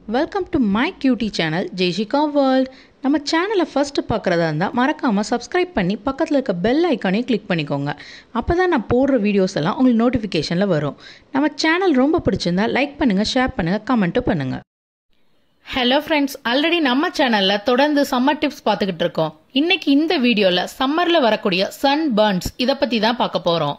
welcome to my cutie channel Jaishika world நம்ம சேனலை first பார்க்குறதா இருந்தால் மறக்காமல் சப்ஸ்கிரைப் பண்ணி பக்கத்தில் இருக்க பெல் ஐக்கானையும் கிளிக் பண்ணிக்கோங்க அப்போ தான் நான் போடுற வீடியோஸ் எல்லாம் உங்களுக்கு நோட்டிஃபிகேஷனில் வரும் நம்ம சேனல் ரொம்ப பிடிச்சிருந்தா லைக் பண்ணுங்கள் ஷேர் பண்ணுங்கள் கமெண்ட்டும் பண்ணுங்கள் ஹலோ ஃப்ரெண்ட்ஸ் ஆல்ரெடி நம்ம சேனலில் தொடர்ந்து சம்மர் டிப்ஸ் பார்த்துக்கிட்டு இருக்கோம் இன்னைக்கு இந்த வீடியோவில் சம்மரில் வரக்கூடிய சன் பர்ன்ஸ் இதை பற்றி தான் பார்க்க போகிறோம்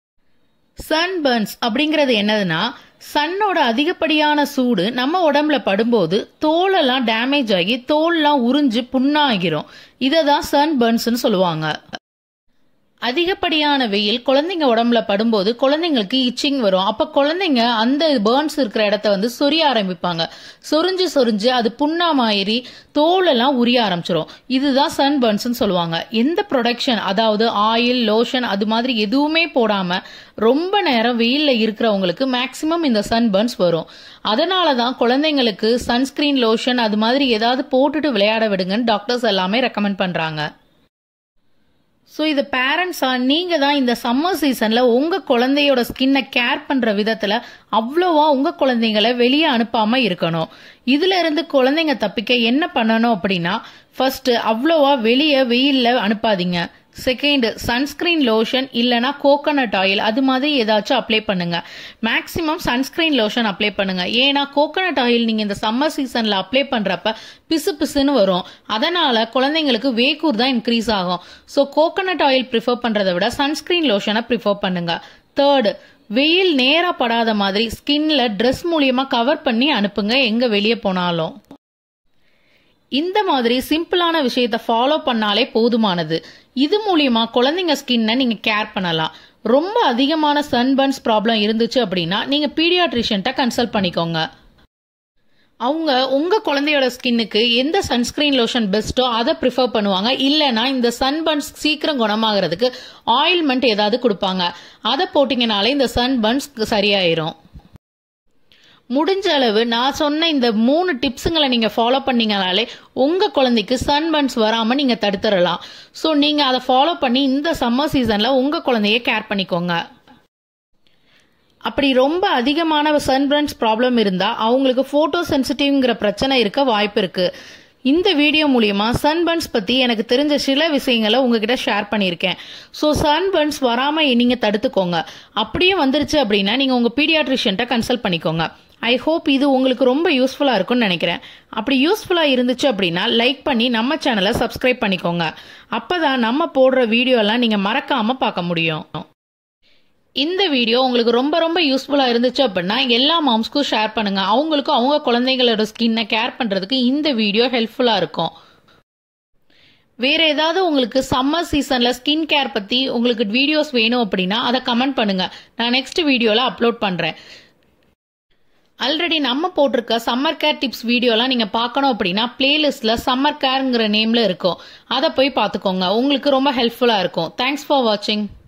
சன் பர்ன்ஸ் அப்படிங்கிறது என்னதுன்னா சன்னோட அதிகப்படியான சூடு நம்ம உடம்புல படும்போது தோலெல்லாம் டேமேஜ் ஆகி தோல்லாம் உறிஞ்சு புண்ணாகிரும் இதை தான் சன் பர்ன்ஸ்னு சொல்லுவாங்க அதிகப்படியான வெயில் குழந்தைங்க உடம்புல படும்போது குழந்தைங்களுக்கு இச்சிங் வரும் அப்ப குழந்தைங்க அந்த பேர்ன்ஸ் இருக்கிற இடத்த வந்து சொரிய ஆரம்பிப்பாங்க சொரிஞ்சு சொரிஞ்சு அது புண்ணா மாறி தோலெல்லாம் உரிய ஆரம்பிச்சிரும் இதுதான் சன் பர்ன்ஸ்னு சொல்லுவாங்க எந்த ப்ரொடக்ஷன் அதாவது ஆயில் லோஷன் அது மாதிரி எதுவுமே போடாம ரொம்ப நேரம் வெயில்ல இருக்கிறவங்களுக்கு மேக்சிமம் இந்த சன் பர்ன்ஸ் வரும் அதனால தான் குழந்தைங்களுக்கு சன்ஸ்கிரீன் லோஷன் அது மாதிரி ஏதாவது போட்டுட்டு விளையாட விடுங்கன்னு டாக்டர்ஸ் எல்லாமே ரெக்கமெண்ட் பண்றாங்க ஸோ இது பேரண்ட்ஸா நீங்க தான் இந்த சம்மர் சீசன்ல உங்க குழந்தையோட ஸ்கின்னை கேர் பண்ற விதத்துல அவ்வளோவா உங்க குழந்தைங்களை வெளியே அனுப்பாம இருக்கணும் இதுல இருந்து குழந்தைங்க தப்பிக்க என்ன பண்ணணும் அப்படின்னா ஃபர்ஸ்ட் அவ்வளோவா வெளியே வெயில்ல அனுப்பாதீங்க செகண்ட் சன்ஸ்கிரீன் லோஷன் இல்லனா கோகோனட் ஆயில் அது மாதிரி ஏதாச்சும் அப்ளை பண்ணுங்க மேக்சிமம் சன்ஸ்கிரீன் லோஷன் அப்ளை பண்ணுங்க ஏன்னா கோகோனட் ஆயில் நீங்க இந்த சம்மர் சீசன்ல அப்ளை பண்றப்ப பிசு பிசுன்னு வரும் அதனால குழந்தைங்களுக்கு வேக்கூர் தான் இன்க்ரீஸ் ஆகும் ஸோ கோகோனட் ஆயில் ப்ரிஃபர் பண்றதை விட சன்ஸ்கிரீன் லோஷனை ப்ரிஃபர் பண்ணுங்க தேர்டு வெயில் நேரா படாத மாதிரி ஸ்கின்ல ட்ரெஸ் மூலியமா கவர் பண்ணி அனுப்புங்க எங்க வெளியே போனாலும் இந்த மாதிரி சிம்பிளான விஷயத்த ஃபாலோ பண்ணாலே போதுமானது இது மூலியமா குழந்தைங்க ஸ்கின்னை நீங்க கேர் பண்ணலாம் ரொம்ப அதிகமான சன்பர்ன்ஸ் ப்ராப்ளம் இருந்துச்சு அப்படின்னா நீங்க பீடியாட்ரிஷியன்ட்ட கன்சல்ட் பண்ணிக்கோங்க அவங்க உங்க குழந்தையோட ஸ்கின்னுக்கு எந்த சன்ஸ்கிரீன் லோஷன் பெஸ்ட்டோ அதை ப்ரிஃபர் பண்ணுவாங்க இல்லைன்னா இந்த சன்பர்ன்ஸ் சீக்கிரம் குணமாகறதுக்கு ஆயில்மெண்ட் ஏதாவது கொடுப்பாங்க அதை போட்டிங்கனாலே இந்த சன்பர்ன்ஸ் சரியாயிரும் முடிஞ்ச அளவு நான் சொன்ன இந்த மூணு டிப்ஸுங்களை நீங்க ஃபாலோ பண்ணீங்கனாலே உங்க குழந்தைக்கு சன்பர்ன்ஸ் வராம நீங்க தடுத்துடலாம் ஸோ நீங்க அதை ஃபாலோ பண்ணி இந்த சம்மர் சீசன்ல உங்க குழந்தைய கேர் பண்ணிக்கோங்க அப்படி ரொம்ப அதிகமான சன்பர்ன்ஸ் ப்ராப்ளம் இருந்தா அவங்களுக்கு போட்டோ சென்சிட்டிவ்ங்கிற பிரச்சனை இருக்க வாய்ப்பு இருக்கு இந்த வீடியோ மூலியமா சன்பர்ன்ஸ் பத்தி எனக்கு தெரிஞ்ச சில விஷயங்களை உங்ககிட்ட ஷேர் பண்ணியிருக்கேன் ஸோ சன்பர்ன்ஸ் வராம நீங்க தடுத்துக்கோங்க அப்படியே வந்துருச்சு அப்படின்னா நீங்க உங்க பீடியாட்ரிஷியன்ட்ட கன்சல்ட் பண்ணிக்கோங்க ஐ ஹோப் இது உங்களுக்கு ரொம்ப யூஸ்ஃபுல்லாக இருக்கும்னு நினைக்கிறேன் அப்படி யூஸ்ஃபுல்லாக இருந்துச்சு அப்படின்னா லைக் பண்ணி நம்ம சேனலை சப்ஸ்கிரைப் பண்ணிக்கோங்க அப்பதான் நம்ம போடுற வீடியோ எல்லாம் நீங்க மறக்காம பார்க்க முடியும் இந்த வீடியோ உங்களுக்கு ரொம்ப ரொம்ப யூஸ்ஃபுல்லா இருந்துச்சு அப்படின்னா எல்லா மாம்ஸ்க்கும் ஷேர் பண்ணுங்க அவங்களுக்கும் அவங்க குழந்தைங்களோட ஸ்கின்னை கேர் பண்றதுக்கு இந்த வீடியோ ஹெல்ப்ஃபுல்லா இருக்கும் வேற ஏதாவது உங்களுக்கு சம்மர் சீசன்ல ஸ்கின் கேர் பத்தி உங்களுக்கு வீடியோஸ் வேணும் அப்படின்னா அதை கமெண்ட் பண்ணுங்க நான் நெக்ஸ்ட் வீடியோல அப்லோட் பண்றேன் ஆல்ரெடி நம்ம போட்டிருக்க சம்மர் கேர் டிப்ஸ் வீடியோலாம் நீங்க பார்க்கணும் அப்படின்னா பிளேலிஸ்ட்ல சம்மர் கேர்ங்கிற நேம்ல இருக்கும் அதை போய் பார்த்துக்கோங்க உங்களுக்கு ரொம்ப ஹெல்ப்ஃபுல்லா இருக்கும் தேங்க்ஸ் ஃபார் வாட்சிங்